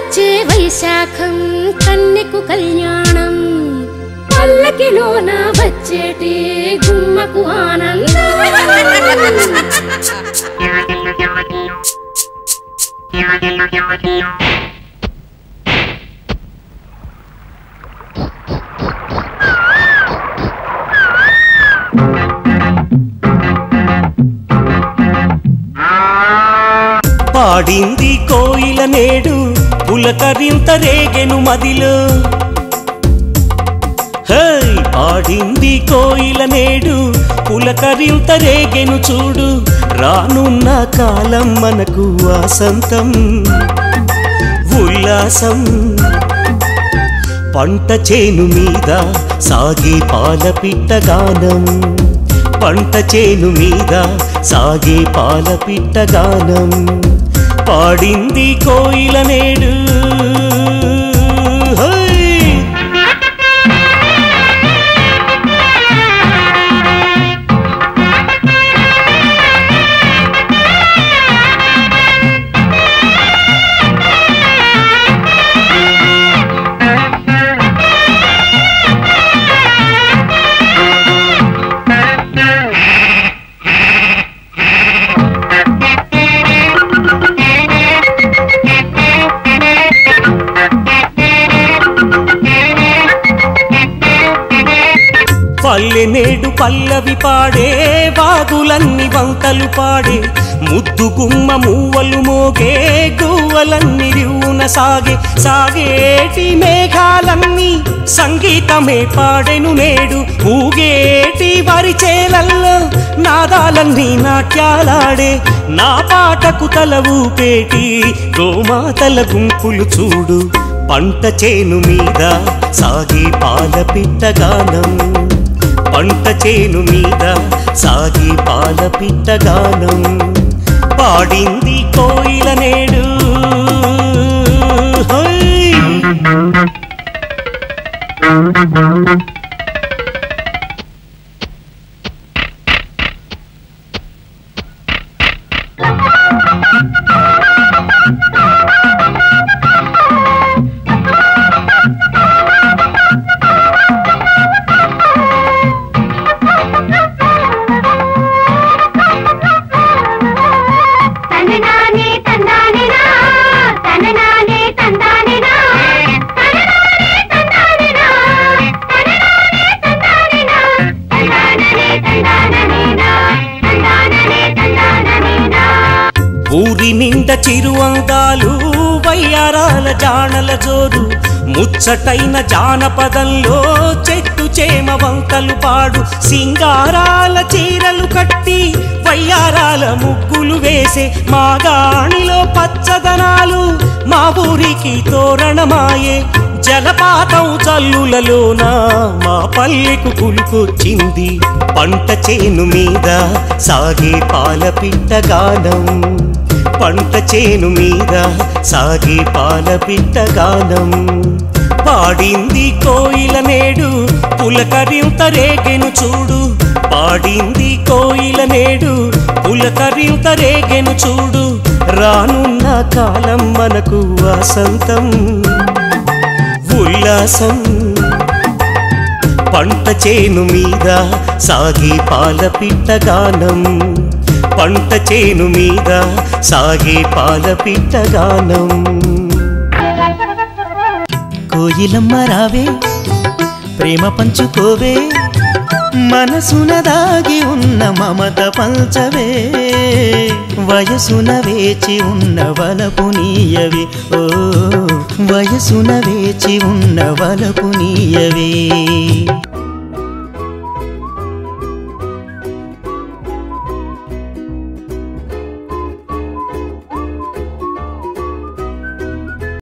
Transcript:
వచ్చే వైశాఖం కన్నెకు కళ్యాణం పల్లకిలోన వచ్చేటి గుమ్మకు ఆనందం పాడింది కోయిల నేడు పులకరింత రేగెను మదిలో హై పాడింది కోయిల నేడు పులకరింత రేగెను చూడు రానున్న కాలం మనకు వాసంతం ఉల్లాసం పంట చేను మీద సాగే పాల పిట్టగానం పంట చేను మీద సాగే పాల పిట్టగానం పాడింది కోయిల నేడు హై! పల్లె నేడు పల్లవి పాడే వాగులన్ని వంతలు పాడే ముద్దు గుమ్మ మూవలు మోగే గువ్వలన్ని రివ్వున సాగే సాగేటి మేఘాలన్నీ సంగీతమే పాడెను నేడు ఊగేటి వరి చేలల్లో నాదాలన్నీ నాట్యాలాడే నా పాటకు తల ఊపేటి గోమాతల గుంపులు చూడు పంట చేను మీద సాగే పాల పిట్టగానం పంట చేను మీద సాగి పాల పిట్టగానం పాడింది కోయిల నేడు హై! తననానే తందానినా తననానే తందానినా తననానే తందానినా తననానే తందానినా తందాననే తందాననేనా తందాననే తందాననేనా ఊరి నిండ చిరువంగాలు వయ్యారాల జానల జోరు ముచ్చటైన జానపదంలో చెట్టు చేమ వంకలు పాడు సింగారాల చీరలు కట్టి వయ్యారాల ముగ్గులు వేసే మాగాణిలో పచ్చదనాలు మా ఊరికి తోరణమాయే జలపాతం చల్లులలోన మా పల్లెకు కులుకొచ్చింది పంట చేను మీద సాగే పాల పిట్టగానం పంట చేను మీద సాగే పాల పిట్టగానం పాడింది కోయిల నేడు పులకరింత రేగెను చూడు పాడింది కోయిల నేడు పులకరింత రేగెను చూడు రానున్న కాలం మనకు వసంతం ఉల్లాసం పంట చేను మీద సాగే పాల పిట్టగానం పంట చేను మీద సాగే పాల పిట్టగానం కోయిలమ్మ రావే ప్రేమ పంచుకోవే మనసున దాగి ఉన్న మమత పంచవే వయసున వేచి ఉన్న వలపు నీయవే ఓ వయసున వేచి ఉన్న వలపు నీయవే